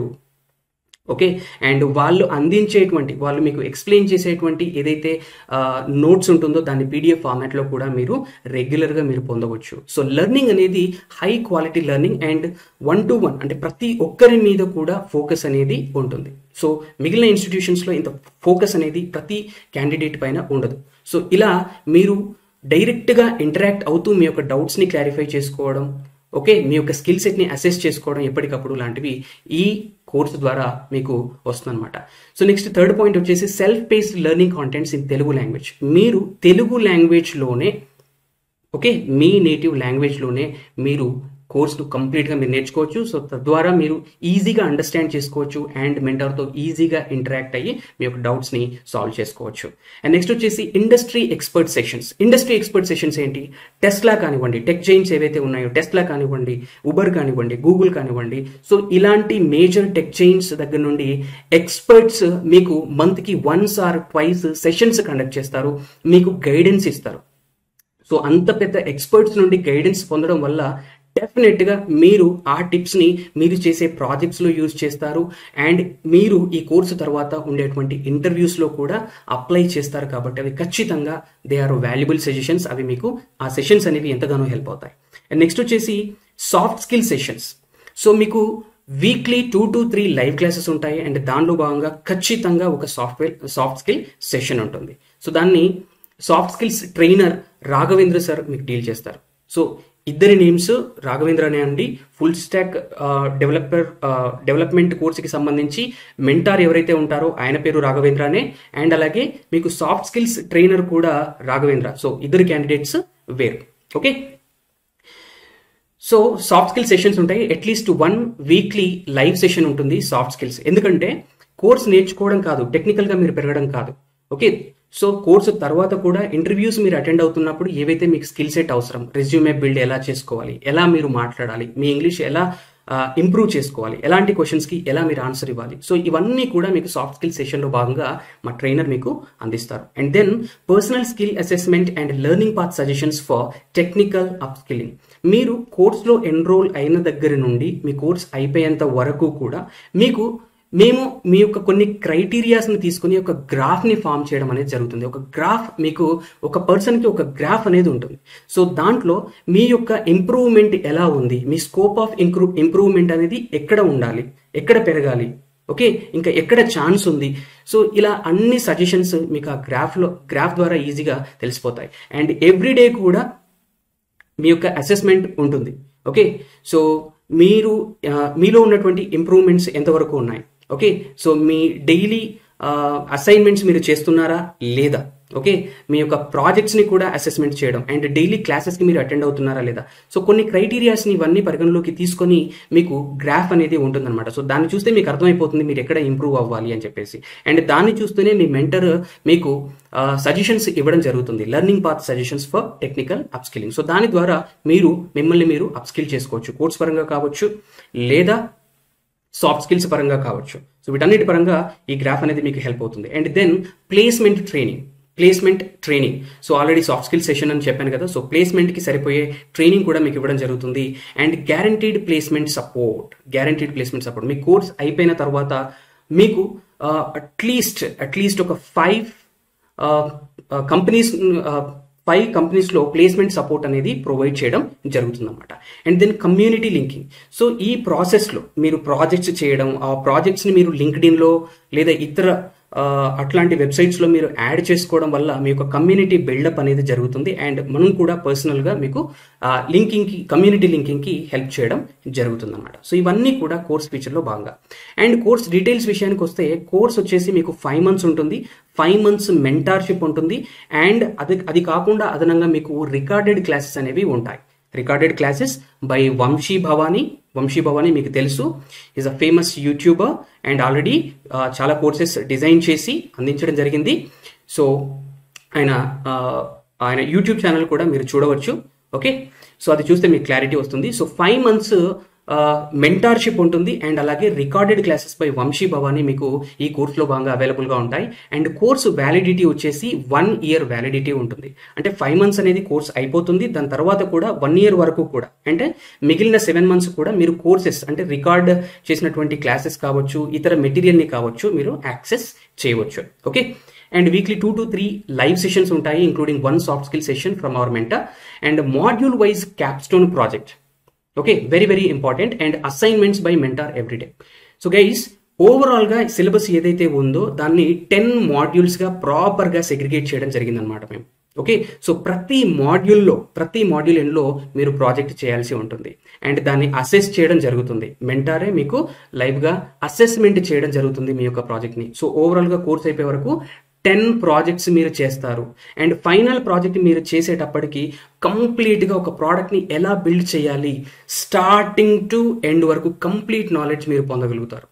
ఓకే అండ్ వాళ్ళు అందించేటువంటి వాళ్ళు మీకు ఎక్స్ప్లెయిన్ చేసేటువంటి ఏదైతే నోట్స్ ఉంటుందో దాన్ని పీడిఎఫ్ ఫార్మాట్లో కూడా మీరు రెగ్యులర్గా మీరు పొందవచ్చు సో లెర్నింగ్ అనేది high quality learning and one to one అంటే ప్రతి ఒక్కరి మీద కూడా ఫోకస్ అనేది ఉంటుంది సో మిగిలిన ఇన్స్టిట్యూషన్స్లో ఇంత ఫోకస్ అనేది ప్రతి క్యాండిడేట్ పైన ఉండదు సో ఇలా మీరు డైరెక్ట్గా ఇంటరాక్ట్ అవుతూ మీ యొక్క డౌట్స్ని క్లారిఫై చేసుకోవడం ఓకే మీ యొక్క స్కిల్ సెట్ని అసెస్ చేసుకోవడం ఎప్పటికప్పుడు లాంటివి ఈ కోర్సు ద్వారా మీకు వస్తుందన్నమాట సో నెక్స్ట్ థర్డ్ పాయింట్ వచ్చేసి self paced learning contents in Telugu language మీరు తెలుగు లాంగ్వేజ్లోనే ఓకే మీ నేటివ్ లాంగ్వేజ్లోనే మీరు కోర్స్ను కంప్లీట్గా మీరు నేర్చుకోవచ్చు సో తద్వారా మీరు ఈజీగా అండర్స్టాండ్ చేసుకోవచ్చు అండ్ మెంటర్తో ఈజీగా ఇంటరాక్ట్ అయ్యి మీ యొక్క డౌట్స్ని సాల్వ్ చేసుకోవచ్చు అండ్ నెక్స్ట్ వచ్చేసి industry expert sessions industry expert sessions ఏంటి టెస్ట్లా కానివ్వండి టెక్ జైన్స్ ఏవైతే ఉన్నాయో టెస్ట్లా కానివ్వండి ఉబర్ కానివ్వండి గూగుల్ కానివ్వండి సో ఇలాంటి మేజర్ టెక్ చైన్స్ దగ్గర నుండి ఎక్స్పర్ట్స్ మీకు మంత్కి once or twice sessions conduct చేస్తారు మీకు గైడెన్స్ ఇస్తారు సో అంత పెద్ద ఎక్స్పర్ట్స్ నుండి గైడెన్స్ పొందడం వల్ల డెఫినెట్గా మీరు ఆ టిప్స్ని మీరు చేసే ప్రాజెక్ట్స్లో యూజ్ చేస్తారు అండ్ మీరు ఈ కోర్సు తర్వాత ఉండేటువంటి ఇంటర్వ్యూస్లో కూడా అప్లై చేస్తారు కాబట్టి అవి ఖచ్చితంగా దే ఆర్ వాల్యుబుల్ సజెషన్స్ అవి మీకు ఆ సెషన్స్ అనేవి ఎంతగానో హెల్ప్ అవుతాయి అండ్ నెక్స్ట్ వచ్చేసి సాఫ్ట్ స్కిల్ సెషన్స్ సో మీకు weekly two to three live classes ఉంటాయి అండ్ దానిలో భాగంగా ఖచ్చితంగా ఒక సాఫ్ట్వేర్ సాఫ్ట్ స్కిల్ సెషన్ ఉంటుంది సో దాన్ని soft skills trainer Raghavendra sir మీకు డీల్ చేస్తారు సో ఇద్దరి నేమ్స్ రాఘవేంద్ర అనే అండి ఫుల్ స్టాక్ డెవలపర్ డెవలప్మెంట్ కోర్సుకి సంబంధించి మెంటార్ ఎవరైతే ఉంటారో ఆయన పేరు రాఘవేంద్ర అనే అండ్ అలాగే మీకు సాఫ్ట్ స్కిల్స్ ట్రైనర్ కూడా రాఘవేంద్ర సో ఇద్దరు క్యాండిడేట్స్ వేరు okay so soft skill sessions ఉంటాయి at least one weekly live session ఉంటుంది సాఫ్ట్ స్కిల్స్ ఎందుకంటే కోర్స్ నేర్చుకోవడం కాదు టెక్నికల్గా మీరు పెరగడం కాదు ఓకే సో కోర్సు తర్వాత కూడా ఇంటర్వ్యూస్ మీరు అటెండ్ అవుతున్నప్పుడు ఏవైతే మీకు స్కిల్ సెట్ అవసరం రెజ్యూమే బిల్డ్ ఎలా చేసుకోవాలి ఎలా మీరు మాట్లాడాలి మీ ఇంగ్లీష్ ఎలా ఇంప్రూవ్ చేసుకోవాలి ఎలాంటి క్వశ్చన్స్కి ఎలా మీరు ఆన్సర్ ఇవ్వాలి సో ఇవన్నీ కూడా మీకు సాఫ్ట్ స్కిల్ సెషన్లో భాగంగా మా ట్రైనర్ మీకు అందిస్తారు and then personal skill assessment and learning path suggestions for technical upskilling మీరు కోర్స్లో ఎన్రోల్ అయిన దగ్గర నుండి మీ కోర్స్ అయిపోయేంత వరకు కూడా మీకు మేము మీ యొక్క కొన్ని క్రైటీరియాస్ని తీసుకుని ఒక గ్రాఫ్ని ఫామ్ చేయడం అనేది జరుగుతుంది ఒక గ్రాఫ్ మీకు ఒక పర్సన్కి ఒక గ్రాఫ్ అనేది ఉంటుంది సో దాంట్లో మీ యొక్క ఇంప్రూవ్మెంట్ ఎలా ఉంది మీ స్కోప్ ఆఫ్ ఇంప్రూ ఇంప్రూవ్మెంట్ అనేది ఎక్కడ ఉండాలి ఎక్కడ పెరగాలి ఓకే ఇంకా ఎక్కడ ఛాన్స్ ఉంది సో ఇలా అన్ని సజెషన్స్ మీకు ఆ గ్రాఫ్లో గ్రాఫ్ ద్వారా ఈజీగా తెలిసిపోతాయి అండ్ ఎవ్రీడే కూడా మీ యొక్క అసెస్మెంట్ ఉంటుంది ఓకే సో మీరు మీలో ఉన్నటువంటి ఇంప్రూవ్మెంట్స్ ఎంతవరకు ఉన్నాయి ఓకే సో మీ డైలీ అసైన్మెంట్స్ మీరు చేస్తున్నారా లేదా ఓకే మీ యొక్క ప్రాజెక్ట్స్ని కూడా అసెస్మెంట్ చేయడం అండ్ డైలీ క్లాసెస్కి మీరు అటెండ్ అవుతున్నారా లేదా సో కొన్ని క్రైటీరియాస్ని ఇవన్నీ పరిగణలోకి తీసుకొని మీకు గ్రాఫ్ అనేది ఉంటుందన్నమాట సో దాన్ని చూస్తే మీకు అర్థమైపోతుంది మీరు ఎక్కడ ఇంప్రూవ్ అవ్వాలి అని చెప్పేసి అండ్ దాన్ని చూస్తూనే మీ మెంటర్ మీకు సజెషన్స్ ఇవ్వడం జరుగుతుంది learning path suggestions for technical upskilling so దాని ద్వారా మీరు మిమ్మల్ని మీరు అప్స్కిల్ చేసుకోవచ్చు కోర్స్ పరంగా కావచ్చు లేదా సాఫ్ట్ స్కిల్స్ పరంగా కావచ్చు సో వీటన్నిటి పరంగా ఈ గ్రాఫ్ అనేది మీకు హెల్ప్ అవుతుంది and then placement training placement training so already soft skill session అని చెప్పాను కదా సో ప్లేస్మెంట్కి సరిపోయే ట్రైనింగ్ కూడా మీకు ఇవ్వడం జరుగుతుంది and guaranteed placement support guaranteed placement support మీ కోర్స్ అయిపోయిన తర్వాత మీకు అట్లీస్ట్ అట్లీస్ట్ ఒక ఫైవ్ కంపెనీస్ ఫైవ్ కంపెనీస్లో ప్లేస్మెంట్ సపోర్ట్ అనేది ప్రొవైడ్ చేయడం జరుగుతుందన్నమాట and then community linking so ఈ ప్రాసెస్లో మీరు ప్రాజెక్ట్స్ చేయడం ఆ ప్రాజెక్ట్స్ని మీరు లింక్డ్ఇన్లో లేదా ఇతర అట్లాంటి వెబ్సైట్స్లో మీరు యాడ్ చేసుకోవడం వల్ల మీ యొక్క కమ్యూనిటీ బిల్డప్ అనేది జరుగుతుంది అండ్ మనం కూడా పర్సనల్గా మీకు లింకింగ్కి కమ్యూనిటీ లింకింగ్కి హెల్ప్ చేయడం జరుగుతుంది అనమాట సో ఇవన్నీ కూడా కోర్స్ ఫీచర్లో భాగంగా అండ్ కోర్స్ డీటెయిల్స్ విషయానికి వస్తే కోర్స్ వచ్చేసి మీకు ఫైవ్ మంత్స్ ఉంటుంది ఫైవ్ మంత్స్ మెంటార్షిప్ ఉంటుంది అండ్ అది అది కాకుండా అదనంగా మీకు రికార్డెడ్ క్లాసెస్ అనేవి ఉంటాయి recorded classes by Vamshi Bhavani Vamshi Bhavani మీకు తెలుసు is a famous YouTuber and already చాలా కోర్సెస్ డిజైన్ చేసి అందించడం జరిగింది సో ఆయన ఆయన యూట్యూబ్ ఛానల్ కూడా మీరు చూడవచ్చు ఓకే సో అది చూస్తే మీకు క్లారిటీ వస్తుంది సో ఫైవ్ మంత్స్ మెంటార్షిప్ ఉంటుంది అండ్ అలాగే recorded classes by Vamshi Bhavani మీకు ఈ కోర్సులో భాగంగా అవైలబుల్గా ఉంటాయి అండ్ కోర్సు వ్యాలిడిటీ వచ్చేసి వన్ ఇయర్ వ్యాలిడిటీ ఉంటుంది అంటే ఫైవ్ మంత్స్ అనేది కోర్స్ అయిపోతుంది దాని తర్వాత కూడా వన్ ఇయర్ వరకు కూడా అంటే మిగిలిన సెవెన్ మంత్స్ కూడా మీరు కోర్సెస్ అంటే రికార్డ్ చేసినటువంటి క్లాసెస్ కావచ్చు ఇతర మెటీరియల్ని కావచ్చు మీరు యాక్సెస్ చేయవచ్చు okay and weekly two to three live sessions ఉంటాయి including one soft skill session from our mentor and module wise capstone project okay very very important and assignments by mentor everyday so guys ఓవరాల్గా syllabus ఏదైతే ఉందో దాన్ని ten మాడ్యూల్స్గా ప్రాపర్గా segregate చేయడం జరిగిందనమాట మేము okay so ప్రతి మాడ్యూల్లో ప్రతి మాడ్యూల్ ఎన్లో మీరు ప్రాజెక్ట్ చేయాల్సి ఉంటుంది అండ్ దాన్ని అసెస్ చేయడం జరుగుతుంది మెంటారే మీకు లైవ్గా అసెస్మెంట్ చేయడం జరుగుతుంది మీ యొక్క ప్రాజెక్ట్ని సో ఓవరాల్గా కోర్స్ అయిపోయే వరకు టెన్ ప్రాజెక్ట్స్ మీరు చేస్తారు అండ్ ఫైనల్ ప్రాజెక్ట్ మీరు చేసేటప్పటికి కంప్లీట్గా ఒక ప్రోడక్ట్ని ఎలా బిల్డ్ చేయాలి స్టార్టింగ్ టు ఎండ్ వరకు కంప్లీట్ నాలెడ్జ్ మీరు పొందగలుగుతారు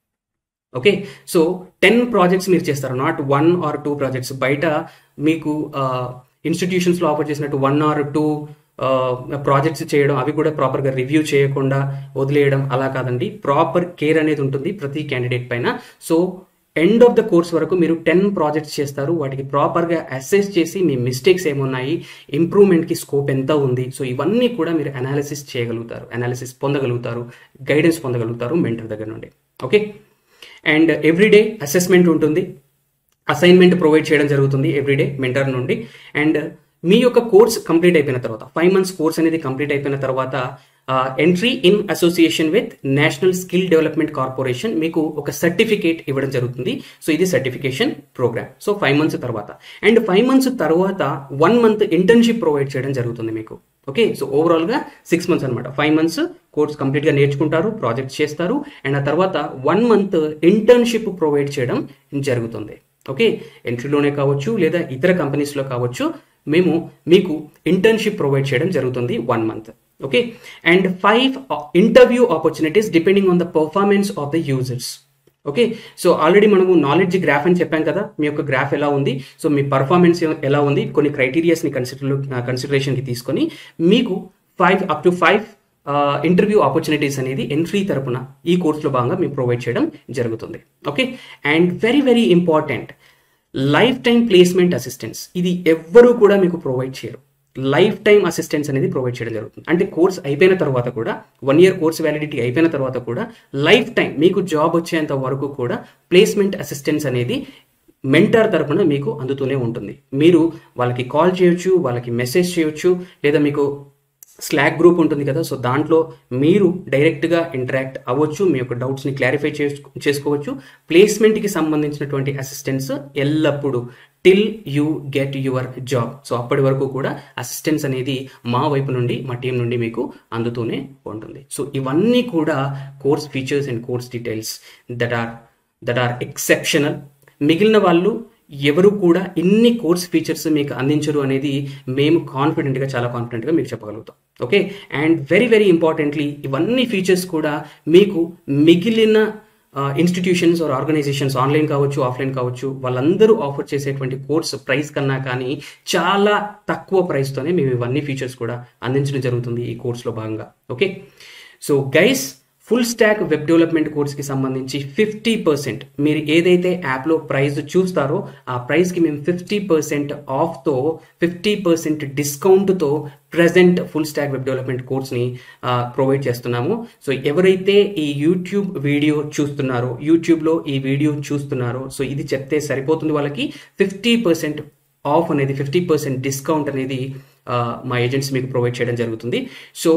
ఓకే సో టెన్ ప్రాజెక్ట్స్ మీరు చేస్తారు not one or two projects బయట మీకు ఇన్స్టిట్యూషన్స్లో ఆఫర్ చేసినట్టు వన్ ఆర్ టూ ప్రాజెక్ట్స్ చేయడం అవి కూడా ప్రాపర్గా రివ్యూ చేయకుండా వదిలేయడం అలా కాదండి ప్రాపర్ కేర్ అనేది ఉంటుంది ప్రతి క్యాండిడేట్ పైన so end of the course వరకు మీరు టెన్ ప్రాజెక్ట్స్ చేస్తారు వాటికి ప్రాపర్గా అసెస్ చేసి మీ మిస్టేక్స్ ఏమున్నాయి ఇంప్రూవ్మెంట్కి స్కోప్ ఎంత ఉంది సో ఇవన్నీ కూడా మీరు అనాలిసిస్ చేయగలుగుతారు అనాలిసిస్ పొందగలుగుతారు గైడెన్స్ పొందగలుగుతారు మెంటర్ దగ్గర నుండి ఓకే అండ్ ఎవ్రీడే అసెస్మెంట్ ఉంటుంది అసైన్మెంట్ ప్రొవైడ్ చేయడం జరుగుతుంది ఎవ్రీడే మెంటర్ నుండి అండ్ మీ యొక్క కోర్స్ కంప్లీట్ అయిపోయిన తర్వాత ఫైవ్ మంత్స్ కోర్స్ అనేది కంప్లీట్ అయిపోయిన తర్వాత Entri in association with National Skill Development Corporation మీకు ఒక సర్టిఫికేట్ ఇవ్వడం జరుగుతుంది సో ఇది certification program so five months తర్వాత అండ్ ఫైవ్ మంత్స్ తర్వాత వన్ మంత్ ఇంటర్న్షిప్ ప్రొవైడ్ చేయడం జరుగుతుంది మీకు ఓకే సో ఓవరాల్గా సిక్స్ మంత్స్ అనమాట ఫైవ్ మంత్స్ కోర్స్ కంప్లీట్గా నేర్చుకుంటారు ప్రాజెక్ట్ చేస్తారు అండ్ ఆ తర్వాత వన్ మంత్ ఇంటర్న్షిప్ ప్రొవైడ్ చేయడం జరుగుతుంది ఓకే ఎంట్రీలోనే కావచ్చు లేదా ఇతర కంపెనీస్లో కావచ్చు మేము మీకు ఇంటర్న్షిప్ ప్రొవైడ్ చేయడం జరుగుతుంది one month okay and five interview opportunities depending on the performance of the users okay so already మనము నాలెడ్జ్ గ్రాఫ్ అని చెప్పాం కదా మీ యొక్క గ్రాఫ్ ఎలా ఉంది సో మీ పర్ఫార్మెన్స్ ఎలా ఉంది కొన్ని క్రైటీరియాస్ని కన్సిడర్ కన్సిడరేషన్కి తీసుకొని మీకు five up to five interview opportunities అనేది ఎంట్రీ తరపున ఈ కోర్సులో భాగంగా మేము ప్రొవైడ్ చేయడం జరుగుతుంది okay and very very important lifetime placement assistance ఇది ఎవ్వరూ కూడా మీకు ప్రొవైడ్ చేయరు లైఫ్ టైం అసిస్టెన్స్ అనేది ప్రొవైడ్ చేయడం జరుగుతుంది అంటే కోర్స్ అయిపోయిన తర్వాత కూడా వన్ ఇయర్ కోర్స్ వ్యాలిడిటీ అయిపోయిన తర్వాత కూడా లైఫ్ టైం మీకు జాబ్ వచ్చేంత వరకు కూడా ప్లేస్మెంట్ అసిస్టెన్స్ అనేది మెంటర్ తరపున మీకు అందుతూనే ఉంటుంది మీరు వాళ్ళకి కాల్ చేయొచ్చు వాళ్ళకి మెసేజ్ చేయొచ్చు లేదా మీకు స్లాక్ గ్రూప్ ఉంటుంది కదా సో దాంట్లో మీరు డైరెక్ట్గా ఇంటరాక్ట్ అవ్వచ్చు మీ యొక్క డౌట్స్ని క్లారిఫై చేసుకోవచ్చు ప్లేస్మెంట్కి సంబంధించినటువంటి అసిస్టెన్స్ ఎల్లప్పుడూ till you get your job so అప్పటి వరకు కూడా అసిస్టెన్స్ అనేది మా వైపు నుండి మా టీం నుండి మీకు అందుతూనే ఉంటుంది సో ఇవన్నీ కూడా course features and course details that are that are exceptional మిగిలిన వాళ్ళు ఎవరు కూడా ఇన్ని కోర్స్ ఫీచర్స్ మీకు అందించరు అనేది మేము కాన్ఫిడెంట్గా చాలా కాన్ఫిడెంట్గా మీకు చెప్పగలుగుతాం okay and very very importantly ఇవన్నీ ఫీచర్స్ కూడా మీకు మిగిలిన ఇన్స్టిట్యూషన్స్ ఆర్ ఆర్గనైజేషన్స్ ఆన్లైన్ కావచ్చు ఆఫ్లైన్ కావచ్చు వాళ్ళందరూ ఆఫర్ చేసేటువంటి కోర్స్ ప్రైస్ కన్నా కానీ చాలా తక్కువ ప్రైస్తోనే మేము ఇవన్నీ ఫీచర్స్ కూడా అందించడం జరుగుతుంది ఈ కోర్సులో భాగంగా okay so guys full stack web development కోర్స్కి సంబంధించి ఫిఫ్టీ పర్సెంట్ మీరు ఏదైతే యాప్లో ప్రైస్ చూస్తారో ఆ ప్రైస్కి మేము ఫిఫ్టీ పర్సెంట్ ఆఫ్తో ఫిఫ్టీ పర్సెంట్ డిస్కౌంట్తో present full stack web development కోర్స్ని ప్రొవైడ్ చేస్తున్నాము సో ఎవరైతే ఈ యూట్యూబ్ వీడియో చూస్తున్నారో యూట్యూబ్లో ఈ వీడియో చూస్తున్నారో సో ఇది చెప్తే సరిపోతుంది వాళ్ళకి ఫిఫ్టీ పర్సెంట్ ఆఫ్ అనేది ఫిఫ్టీ పర్సెంట్ డిస్కౌంట్ అనేది మా ఏజెంట్స్ మీకు ప్రొవైడ్ చేయడం జరుగుతుంది సో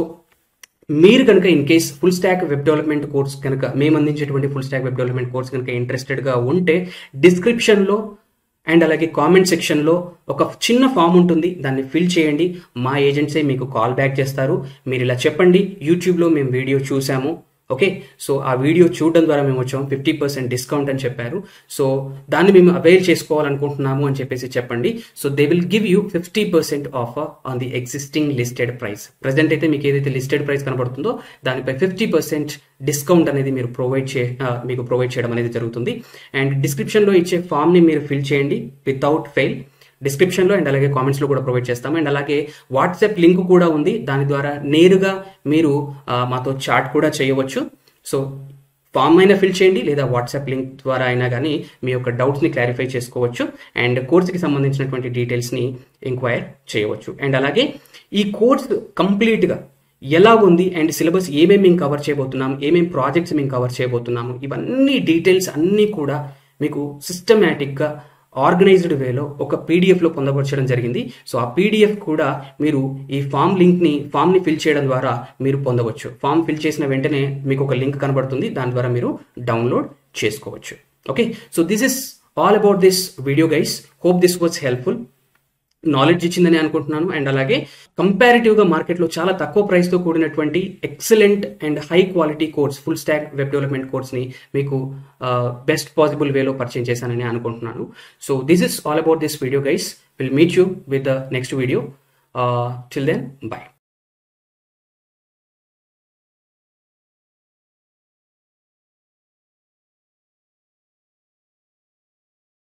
మీరు కనుక in case full stack web development course కనుక మేము అందించేటువంటి full stack web development course కనుక ఇంట్రెస్టెడ్గా ఉంటే డిస్క్రిప్షన్లో అండ్ అలాగే కామెంట్ సెక్షన్లో ఒక చిన్న ఫామ్ ఉంటుంది దాన్ని ఫిల్ చేయండి మా ఏజెంట్సే మీకు కాల్ బ్యాక్ చేస్తారు మీరు ఇలా చెప్పండి యూట్యూబ్లో మేము వీడియో చూసాము ఓకే సో ఆ వీడియో చూడడం ద్వారా మేము వచ్చాము ఫిఫ్టీ పర్సెంట్ డిస్కౌంట్ అని చెప్పారు సో దాన్ని మేము అవైల్ చేసుకోవాలనుకుంటున్నాము అని చెప్పేసి చెప్పండి so they will give you fifty percent offer on the existing listed price present అయితే మీకు ఏదైతే లిస్టెడ్ ప్రైస్ కనబడుతుందో దానిపై ఫిఫ్టీ పర్సెంట్ డిస్కౌంట్ అనేది మీరు ప్రొవైడ్ చే మీకు ప్రొవైడ్ చేయడం అనేది జరుగుతుంది అండ్ డిస్క్రిప్షన్లో ఇచ్చే ఫామ్ని మీరు ఫిల్ చేయండి వితౌట్ ఫెయిల్ డిస్క్రిప్షన్లో అండ్ అలాగే కామెంట్స్లో కూడా ప్రొవైడ్ చేస్తాము అండ్ అలాగే వాట్సాప్ లింక్ కూడా ఉంది దాని ద్వారా నేరుగా మీరు మాతో చాట్ కూడా చేయవచ్చు సో ఫామ్ అయినా ఫిల్ చేయండి లేదా వాట్సాప్ లింక్ ద్వారా అయినా కానీ మీ యొక్క డౌట్స్ని క్లారిఫై చేసుకోవచ్చు అండ్ కోర్స్కి సంబంధించినటువంటి డీటెయిల్స్ని ఎంక్వైర్ చేయవచ్చు అండ్ అలాగే ఈ కోర్స్ కంప్లీట్గా ఎలా ఉంది అండ్ సిలబస్ ఏమేమి మేము కవర్ చేయబోతున్నాం ఏమేమి ప్రాజెక్ట్స్ మేము కవర్ చేయబోతున్నాము ఇవన్నీ డీటెయిల్స్ అన్నీ కూడా మీకు సిస్టమేటిక్గా ఆర్గనైజ్డ్ వేలో ఒక పీడిఎఫ్లో పొందపరచడం జరిగింది సో ఆ పీడిఎఫ్ కూడా మీరు ఈ ఫామ్ లింక్ని ఫామ్ని ఫిల్ చేయడం ద్వారా మీరు పొందవచ్చు ఫామ్ ఫిల్ చేసిన వెంటనే మీకు ఒక లింక్ కనబడుతుంది దాని ద్వారా మీరు డౌన్లోడ్ చేసుకోవచ్చు okay so this is all about this video guys hope this was helpful knowledge ఇచ్చిందని అనుకుంటున్నాను అండ్ అలాగే కంపారిటివ్గా మార్కెట్లో చాలా తక్కువ ప్రైస్తో కూడినటువంటి excellent and high quality course full stack web development కోర్స్ని మీకు బెస్ట్ పాసిబుల్ వేలో పర్చేజ్ చేశానని అనుకుంటున్నాను so this is all about this video guys will meet you with the next video till then by